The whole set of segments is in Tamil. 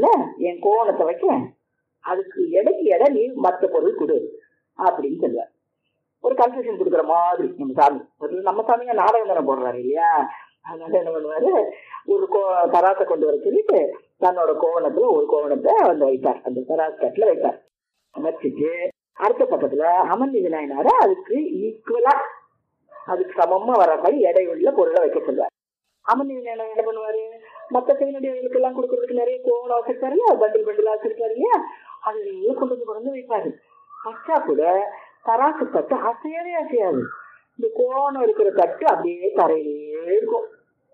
பக்கத்துல என் கோவணத்தை வைக்கிறேன் அதுக்கு எடைக்கு எடை நீ மற்ற பொருள் கொடு அப்படின்னு சொல்லுவார் ஒரு கன்செஷன் கொடுக்குற மாதிரி நம்ம சாமி ஒரு நம்ம சாமிங்க நாடகம் தானே போடுறாரு இல்லையா அதனால என்ன பண்ணுவாரு ஒரு கோ தராசை கொண்டு வர சொல்லிட்டு தன்னோட கோவணத்துல ஒரு கோவணத்தை வந்து வைப்பார் அந்த தராசு கட்டில வைப்பார் வச்சுட்டு அடுத்த பக்கத்துல அமன் விநாயனார அதுக்கு ஈக்குவலா அதுக்கு சமமா வர மாதிரி எடை உள்ள பொருளை வைக்க சொல்லுவார் அமன் விநாயனர் என்ன பண்ணுவாரு மத்த கைநடிகளுக்கு எல்லாம் கொடுக்கறதுக்கு நிறைய கோவணம் வச்சிருப்பாரு இல்லையா பண்டில் பண்டிலா வச்சிருப்பாரு இல்லையா அது எல்லாம் கொண்டு வந்து கொண்டு வந்து வைப்பாரு வச்சா கூட தராசு தட்டு அசையவே அசையாது இந்த கோவணம் இருக்கிற தட்டு அப்படியே தரையிலே இருக்கும்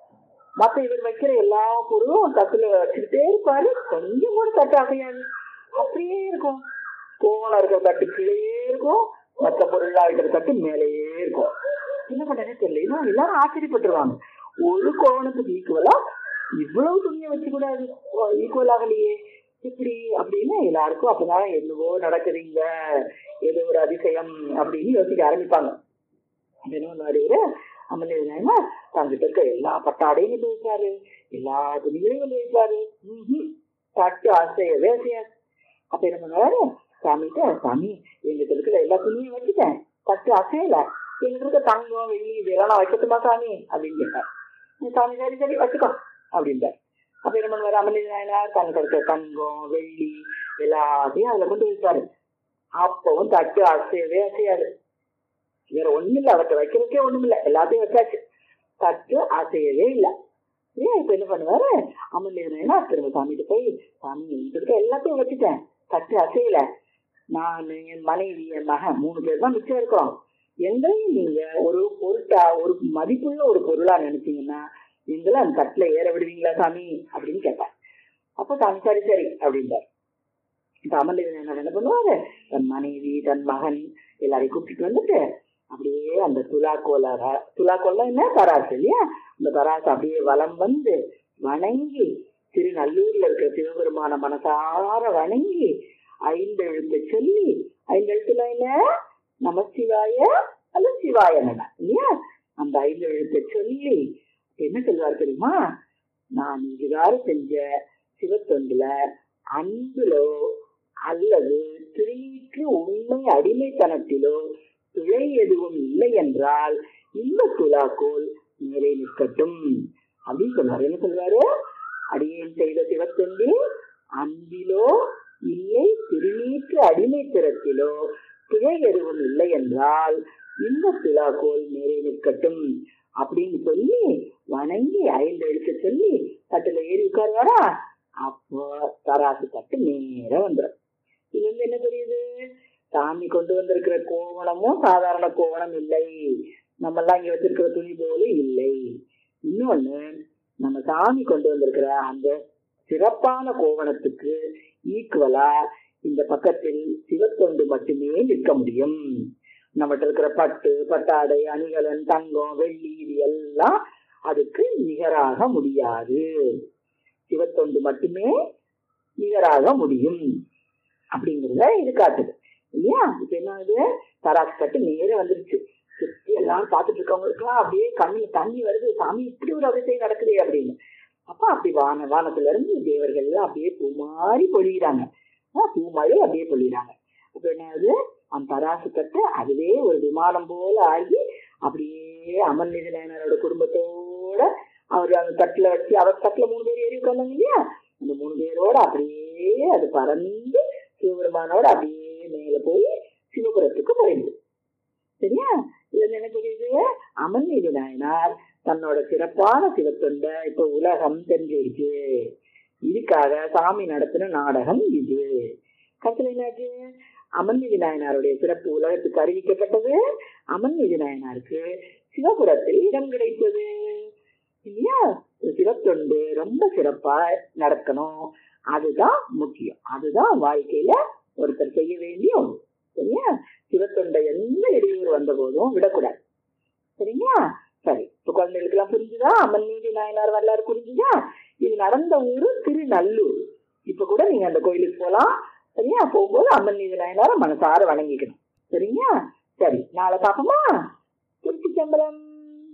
மத்த இவர் வைக்கிற எல்லா பொருளும் தட்டுல வச்சுக்கிட்டே இருப்பாரு கொஞ்சம் கூட தட்டு அசையாது அப்படியே இருக்கும் கோவணம் இருக்கிற தட்டு கீழே இருக்கும் மற்ற பொருளா இருக்கிற தட்டு மேலேயே இருக்கும் என்ன பண்றதே தெரியல இன்னும் எல்லாரும் ஆச்சரியப்பட்டுருவாங்க ஒரு கோவணத்துக்கு ஈக்குவலா இவ்வளவு துணியை வச்சு கூட அது ஈக்குவல் ஆகலையே இப்படி அப்படின்னு எல்லாருக்கும் அப்பதான் என்னவோ நடக்குதுங்க ஏதோ ஒரு அதிசயம் அப்படின்னு யோசிக்க ஆரம்பிப்பாங்க தினவனாடியோட அமலேனா தங்கிட்ட இருக்க எல்லா பட்டாடையும் கொண்டு வைப்பாரு எல்லா துணிகளையும் கொண்டு வைப்பாரு ம்ஹும். தட்டு அசையவே அசையாது அப்ப என்ன பண்ணுவாரு சாமிகிட்ட சாமி எங்கிட்ட இருக்கிற எல்லா துணியும் வச்சுட்டேன் தட்டு அசையல எங்கிட்ட இருக்க தங்கம் வெள்ளி இதெல்லாம் நான் வைக்கட்டுமா சாமி அப்படின்னு கேட்டார் சாமி சரி சரி வச்சுக்கோ அப்படின்ட்டார் அப்ப என்ன பண்ணுவாரு அமலி நாயனார் தங்கிட்ட இருக்க தங்கம் வெள்ளி எல்லாத்தையும் அதுல கொண்டு வைப்பாரு அப்பவும் தட்டு அசையவே அசையாது வேற ஒண்ணும் இல்ல அவர்கிட்ட வைக்கிறதுக்கே ஒண்ணும் இல்ல எல்லாத்தையும் வச்சாச்சு தட்டு அசையவே இல்ல ஏன் இப்ப என்ன பண்ணுவாரு அமல்லேனா திரும்ப சாமிகிட்ட போய் சாமி என்கிட்ட இருக்க எல்லாத்தையும் வச்சுட்டேன் தட்டு அசையல நான் என் மனைவி என் மகன் மூணு பேர் தான் மிச்சம் இருக்கிறோம் எங்களையும் நீங்க ஒரு பொருட்டா ஒரு மதிப்புள்ள ஒரு பொருளா நினைச்சீங்கன்னா நீங்களும் அந்த தட்டுல ஏற விடுவீங்களா சாமி அப்படின்னு கேட்டார் அப்ப சாமி சரி சரி அப்படின்றார் இப்ப அமல்லேனா என்ன பண்ணுவாரு தன் மனைவி தன் மகன் எல்லாரையும் கூப்பிட்டு வந்துட்டு அப்படியே அந்த துலாக்கோல துலாக்கோல்ல என்ன தராசு இல்லையா அந்த தராசு அப்படியே வலம் வந்து வணங்கி திருநல்லூர்ல இருக்கிற சிவபெருமான மனசார வணங்கி ஐந்து எழுத்து சொல்லி ஐந்து எழுத்துல என்ன நமசிவாய அல்ல சிவாய நம இல்லையா அந்த ஐந்து எழுத்தை சொல்லி என்ன சொல்லுவார் தெரியுமா நான் இதுகாறு செஞ்ச சிவத்தொண்டுல அன்புலோ அல்லது திருநீற்று உண்மை அடிமைத்தனத்திலோ பிழை எதுவும் இல்லை என்றால் இந்த துலாக்கோல் மேலே நிற்கட்டும் அப்படின்னு சொல்றாரு என்ன சொல்றாரு அடியேன் செய்த சிவத்தொண்டில் அன்பிலோ இல்லை திருநீற்று அடிமைத்திறத்திலோ பிழை எதுவும் இல்லை என்றால் இந்த துலாக்கோல் மேலே நிற்கட்டும் அப்படின்னு சொல்லி வணங்கி ஐந்து எழுத்து சொல்லி தட்டுல ஏறி உட்காருவாரா அப்போ தராசு தட்டு நேர வந்துடும் இது வந்து என்ன தெரியுது சாமி கொண்டு வந்திருக்கிற கோவணமும் சாதாரண கோவணம் இல்லை நம்ம எல்லாம் இங்க வச்சிருக்கிற துணி போல இல்லை இன்னொன்னு நம்ம சாமி கொண்டு வந்திருக்கிற அந்த சிறப்பான கோவணத்துக்கு ஈக்குவலா இந்த பக்கத்தில் சிவத்தொண்டு மட்டுமே நிற்க முடியும் நம்மகிட்ட இருக்கிற பட்டு பட்டாடை அணிகலன் தங்கம் வெள்ளி இது எல்லாம் அதுக்கு நிகராக முடியாது சிவத்தொண்டு மட்டுமே நிகராக முடியும் அப்படிங்கிறத இது காட்டுது இல்லையா இப்ப என்ன ஆகுது தராசு கட்டு நேரே வந்துருச்சு சுத்தி எல்லாரும் பார்த்துட்டு இருக்கவங்களுக்குலாம் அப்படியே கண்ணுல தண்ணி வருது சாமி இப்படி ஒரு அதிசயம் நடக்குதே அப்படின்னு அப்ப அப்படி வான வானத்துல இருந்து தேவர்கள் எல்லாம் அப்படியே பூமாரி பொழியிறாங்க ஆஹ் பூமழை அப்படியே பொழியிறாங்க அப்ப என்ன ஆகுது அந்த தராசு கட்டு அதுவே ஒரு விமானம் போல ஆகி அப்படியே அமர்நிதி நாயனரோட குடும்பத்தோட அவர் அந்த தட்டுல வச்சு அவர் தட்டுல மூணு பேர் ஏறி உட்கார்ந்தாங்க இல்லையா அந்த மூணு பேரோட அப்படியே அது பறந்து சிவபெருமானோட அப்படியே மேல போய் சிவபுரத்துக்கு போயிடுது சரியா இது என்ன தெரியுது அமர்நீதி நாயனார் தன்னோட சிறப்பான சிவத்தொண்ட இப்ப உலகம் தெரிஞ்சிருச்சு இதுக்காக சாமி நடத்தின நாடகம் இது கருத்துல என்னாச்சு அமர்நீதி நாயனாருடைய சிறப்பு உலகத்துக்கு அறிவிக்கப்பட்டது அமர்நீதி நாயனாருக்கு சிவபுரத்தில் இடம் கிடைத்தது இல்லையா சிவத்தொண்டு ரொம்ப சிறப்பா நடக்கணும் அதுதான் முக்கியம் அதுதான் வாழ்க்கையில ஒருத்தர் செய்ய வேண்டிய ஒன்று சரியா சிவத்தொண்டை எந்த இடையூறு வந்த போதும் விடக்கூடாது சரிங்களா சரி இப்ப குழந்தைகளுக்கு எல்லாம் புரிஞ்சுதா அம்மன் நீதி நாயனார் வரலாறு புரிஞ்சுதா இது நடந்த ஊரு திருநல்லூர் இப்ப கூட நீங்க அந்த கோயிலுக்கு போலாம் சரியா போகும்போது அம்மன் நீதி நாயனார மனசார வணங்கிக்கணும் சரிங்களா சரி நாளை பாப்போமா திருச்சி சம்பரம்